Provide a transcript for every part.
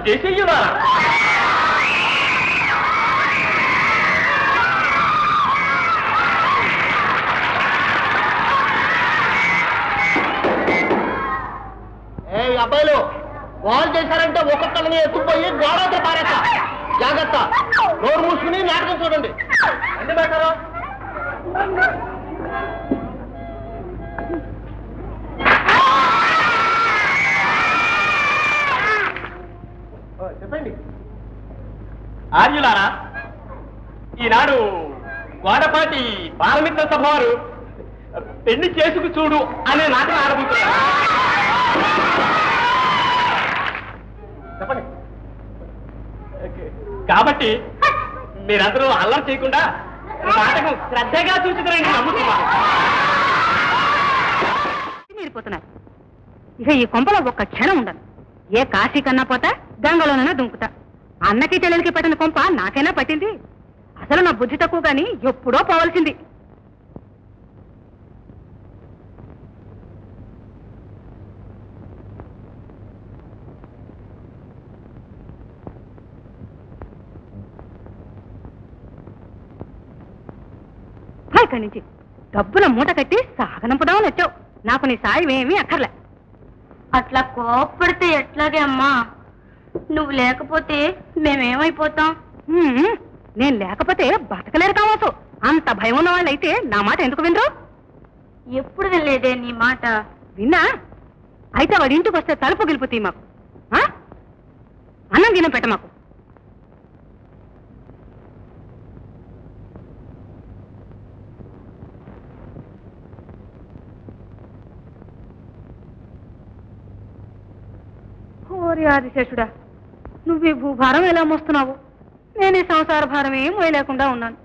దేశీయులారా ఏ అబ్బాయిలు కాల్ చేశారంటే ఒక్కొక్కరిని ఎత్తుకుపోయి గోడతో పారేస్తా జాగ్రత్త నోరు మూసుకుని నాటకం చూడండి రండి బేటారు చెప్పండి ఆర్యులారా ఈనాడు గోడపాటి బాలమిత్ర సభ వారు పెళ్లి చేసుకు చూడు అనే నాటకం ఆడబోతున్నారు చెప్పండి కాబట్టి మీరందరూ అల్లరి చేయకుండా నాటకం శ్రద్ధగా చూసుకురండి నమ్ముతున్నాను మీరిపోతున్నారు ఇక ఈ కొంపలో ఒక్క క్షణం ఉండదు ఏ కాశీ కన్నా పోతా గంగలోనైనా దుంకుతా అన్నకి చెల్లెలకి పట్టిన కొంప నాకైనా పట్టింది అసలు నా బుద్ధి తక్కువ గాని ఎప్పుడో పోవలసింది పో ఇక్కడి నుంచి డబ్బుల మూట కట్టి సాగనంపదామని వచ్చావు నాకు నీ సాయం ఏమీ అక్కర్లే అట్లా కోప్పడితే ఎట్లాగే అమ్మా నువ్వు లేకపోతే మేమేమైపోతాం హ్మ్, నేను లేకపోతే బతకలేరు కావచ్చు అంత భయం ఉన్న వాళ్ళైతే నా మాట ఎందుకు వినరు ఎప్పుడు వెళ్ళేదే నీ మాట విన్నా అయితే వాడి ఇంటికి వస్తే తలుపు గెలుపుతీ మాకు ఆ? అన్నం గిన్నం పెట్ట మాకు ఓరి ఆదిశేషుడా నువ్వు ఈ భూభారం ఎలా మోస్తున్నావు నేను ఈ సంసార భారం ఏం మోయలేకుండా ఉన్నాను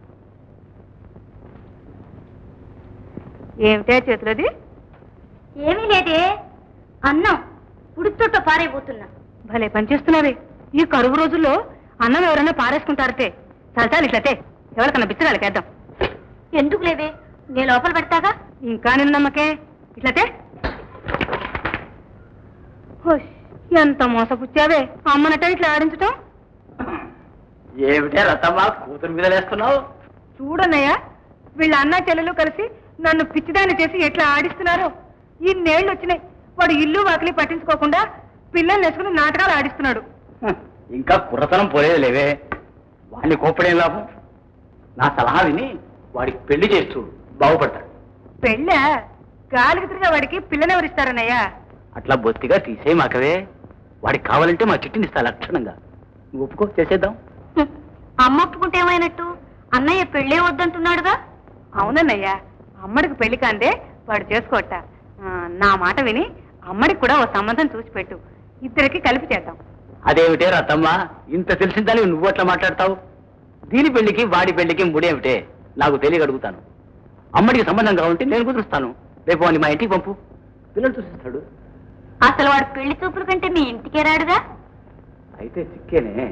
ఏమిటే చేతులది ఏమీ లేదే అన్నం ఉడుతొట్ట పారైపోతున్నా భలే పనిచేస్తున్నావే ఈ కరువు రోజుల్లో అన్నం ఎవరైనా పారేసుకుంటారటే చల్చాలి ఇట్లతే ఎవరికన్నా బిచ్చరాలకి వేద్దాం ఎందుకు లేవే నేను లోపల పెడతాగా ఇంకా నిన్న నమ్మకే ఇట్లతే హుష్, ఎంత మోసపుచ్చావే అమ్మనట ఇట్లా ఆడించటం ఏమిటే రతమ్మా కూతురు మీద లేస్తున్నావు చూడన్నయ్య వీళ్ళ అన్న చెల్లెలు కలిసి నన్ను పిచ్చిదాన్ని చేసి ఎట్లా ఆడిస్తున్నారో ఈ నేళ్లు వచ్చినాయి వాడు ఇల్లు వాకిలి పట్టించుకోకుండా పిల్లల్ని వేసుకుని నాటకాలు ఆడిస్తున్నాడు ఇంకా కుర్రతనం పోలేదు లేవే వాడిని కోప్పడేం లాభం నా సలహా విని వాడికి పెళ్లి చేసి చూడు బాగుపడతాడు పెళ్ళ గాలికి తిరిగే వాడికి పిల్లనెవరిస్తారన్నయ్యా అట్లా బొత్తిగా తీసే మాకవే వాడికి కావాలంటే మా చిట్టిని ఇస్తా లక్షణంగా నువ్వు ఒప్పుకో చేసేద్దాం హ్మ్. అమ్మ ఒప్పుకుంటే ఏమైనట్టు అన్నయ్య పెళ్ళే వద్దంటున్నాడుగా అవునన్నయ్య అమ్మడికి పెళ్లి కాందే వాడు చేసుకోట ఆ, నా మాట విని అమ్మడికి కూడా ఓ సంబంధం చూసి పెట్టు ఇద్దరికి కలిపి చేద్దాం అదేమిటే రతమ్మ ఇంత తెలిసిన దాన్ని నువ్వు అట్లా మాట్లాడతావు దీని పెళ్లికి వాడి పెళ్లికి ముడేమిటే నాకు తెలియక అడుగుతాను అమ్మడికి సంబంధం కావాలంటే నేను కుదురుస్తాను రేపు వాడిని మా ఇంటికి పంపు పిల్లలు చూసిస్తాడు అసలు వాడు పెళ్లి చూపుల కంటే మీ ఇంటికే రాడుగా అయితే చిక్కేనే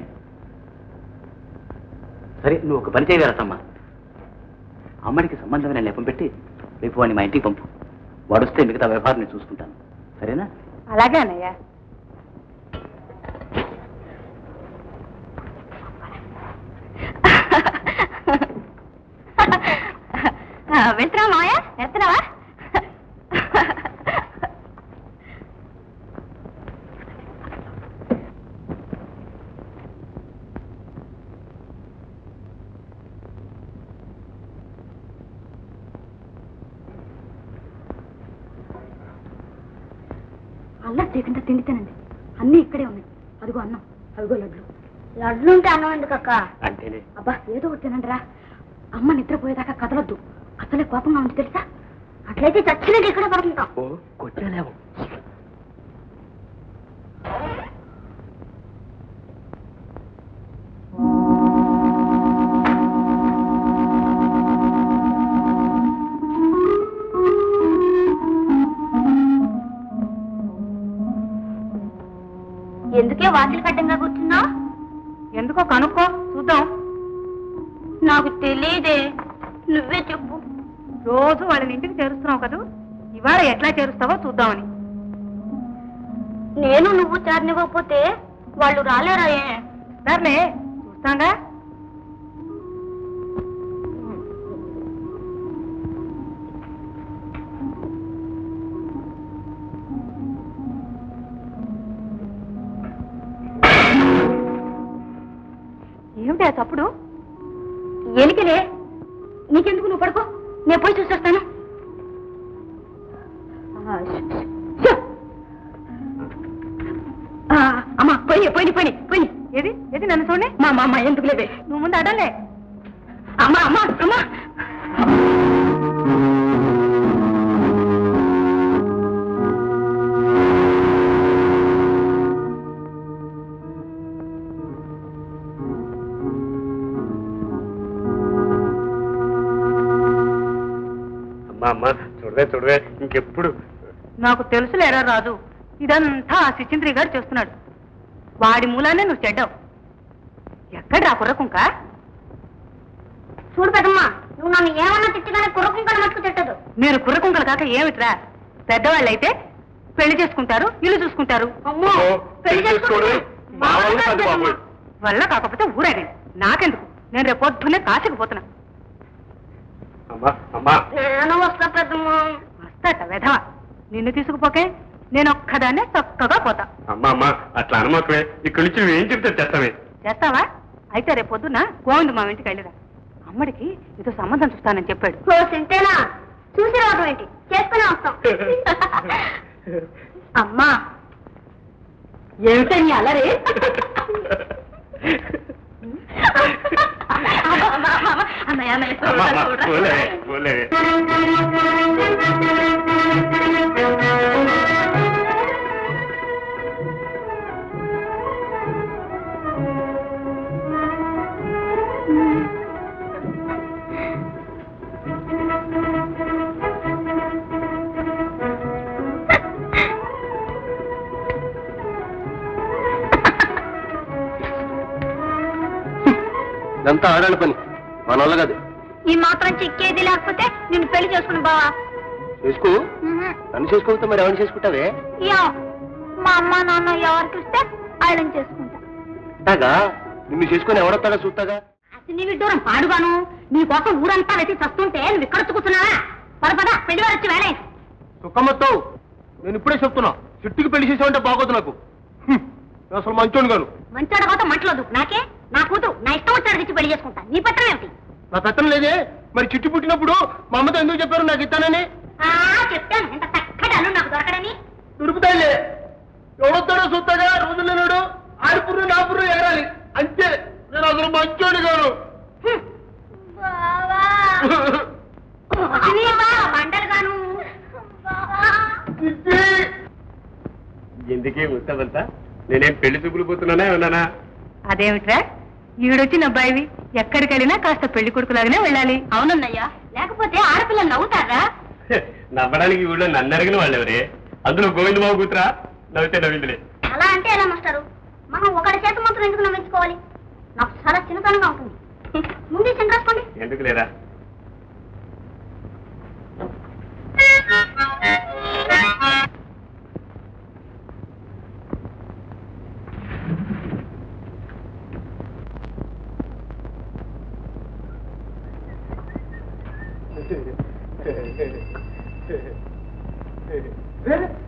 సరే నువ్వు ఒక పని చేయగల రతమ్మ అమ్మడికి సంబంధమైన నెపం పెట్టి రేపు వాడిని మా ఇంటికి పంపు వాడు వస్తే మిగతా వ్యవహారం నేను చూసుకుంటాను సరేనా అలాగే అన్నయ్య వెళ్తున్నావా మాయ వెళ్తున్నావా అల్లం చేయకుండా తిండి తినండి అన్నీ ఇక్కడే ఉన్నాయి అదిగో అన్నం అదిగో లడ్లు లడ్లుంటే అన్నం ఎందుకు అక్క అంతేలే అబ్బా ఏదో ఒకటి తినండి రా అమ్మ నిద్రపోయేదాకా కదలొద్దు అసలే కోపంగా ఉంది తెలుసా అట్లయితే చచ్చినట్టు ఇక్కడ పడుతుంటాం ఓ కొట్టలేవు ఎందుకే వాకిలి కడ్డంగా కూర్చున్నావు ఎందుకో కనుక్కో చూద్దాం నాకు తెలియదే నువ్వే చెప్పు రోజు వాళ్ళని ఇంటికి చేరుస్తున్నావు కదూ ఇవాళ ఎట్లా చేరుస్తావో చూద్దామని నేను నువ్వు చేరనివ్వకపోతే వాళ్ళు రాలేరా ఏ సర్లే చూస్తాంగా ఏమిటి ఆ తప్పుడు ఎలికలే నీకెందుకు నువ్వు పడుకో నేను పోయి చూసొస్తాను అమ్మా పోయి పోయి పోయి పోయి ఏది ఏది నన్ను చూడండి మా మా అమ్మ ఎందుకు లేవే నువ్వు ముందు అడలే అమ్మా అమ్మా అమ్మా అమ్మా అమ్మా చూడవే చూడవే ఇంకెప్పుడు నాకు తెలుసులేరా రాజు ఇదంతా ఆ సిచింద్రి గారు చేస్తున్నాడు వాడి మూలానే నువ్వు చెడ్డావు ఎక్కడ్రా కుర్రకుంక చూడు పెద్దమ్మా నువ్వు నన్ను ఏమన్నా తిట్టగానే కుర్రకుంకలు మట్టుకు తిట్టదు మీరు కుర్రకుంకలు కాక ఏమిట్రా పెద్దవాళ్ళైతే పెళ్లి చేసుకుంటారు ఇల్లు చూసుకుంటారు అమ్మో పెళ్లి చేసుకోవడం మా వల్ల కాదు బాబు వల్ల కాకపోతే ఊరేగండి నాకెందుకు నేను రేపు పొద్దున్నే కాశీకి పోతున్నా అమ్మా అమ్మా నేను వస్తా పెద్దమ్మా వస్తాట వెధవ నిన్ను తీసుకుపోకే నేను ఒక్కదాన్నే చక్కగా పోతా అమ్మా అమ్మా అట్లా అనమాకవే ఇక్కడి నుంచి నువ్వు ఏం చెప్తే చేస్తావే చేస్తావా అయితే రేపు పొద్దున్న గోవింద మా ఇంటికి వెళ్ళిరా అమ్మడికి ఇదో సంబంధం చూస్తానని చెప్పాడు ఓ సింతేనా చూసి రావడం ఏంటి చేసుకుని వస్తాం అమ్మా ఏమిటని అలరి అన్నయ్య అన్నయ్య అమ్మా, చూడరా, అమ్మా, చూడరా. పోలే, పోలే. ఇదంతా ఆడాలి పని మన వల్ల కాదు ఈ మాత్రం చిక్కేది లేకపోతే నిన్ను పెళ్లి చేసుకుని బావా చేసుకో నన్ను చేసుకోకపోతే మరి ఎవరిని చేసుకుంటావే యా మా అమ్మ నాన్న ఎవరికి ఇస్తే వాళ్ళని చేసుకుంటా అలాగా నిన్ను చేసుకొని ఎవడొస్తాడో చూస్తాగా అసలు నీ విడ్డూరం పాడుగాను నీ కోసం ఊరంతా వెతి చస్తుంటే నువ్వు ఇక్కడ కూర్చున్నావా పద పద పెళ్లి వారు వచ్చి వేళే సుఖమ్మతో నేను ఇప్పుడే చెప్తున్నా చిట్టుకి పెళ్లి చేసావంటే బాగోదు నాకు హ్మ్. నేను అసలు మంచోడు గాను మంచోడ కోసం మంటలోదు నాకే నా కూతురు నా ఇష్టం వచ్చాడు తెచ్చి పెళ్లి చేసుకుంటా నీ పత్రం ఏమిటి నా పెత్తనం లేదే మరి చిట్టు పుట్టినప్పుడు మా అమ్మతో ఎందుకు చెప్పారు నాకు ఇస్తానని ఆ చెప్తాను ఎంత చక్కటి అల్లు నాకు దొరకడని దొరుకుతాయిలే ఎవడొస్తాడో చూస్తాగా రోజులేనాడు ఆడిపుర్రు నా పుర్రు ఎగరాలి అంతే నేను అసలు మంచోడు గాను హ్మ్. బావా బండలు గాను ఎందుకే వస్తావంతా నేనేం పెళ్లి చూపులు పోతున్నానా ఉన్నానా అదేమిట్రా ఈడొచ్చిన అబ్బాయివి ఎక్కడికి వెళ్ళినా కాస్త పెళ్లి కొడుకులాగానే వెళ్ళాలి అవునన్నయ్యా లేకపోతే ఆడపిల్లలు నవ్వుతారా నవ్వడానికి ఈ ఊళ్ళో నన్ను అడిగిన వాళ్ళు ఎవరే అందులో గోవిందబాబు కూతురా నవ్వితే నవ్విందిలే అలా అంటే ఎలా మాస్టారు మనం ఒకటి చేత మాత్రం ఎందుకు నమ్మించుకోవాలి నాకు చాలా చిన్నతనంగా ఉంటుంది ముందే చిన్న రాసుకోండి ఎందుకు లేరా రే,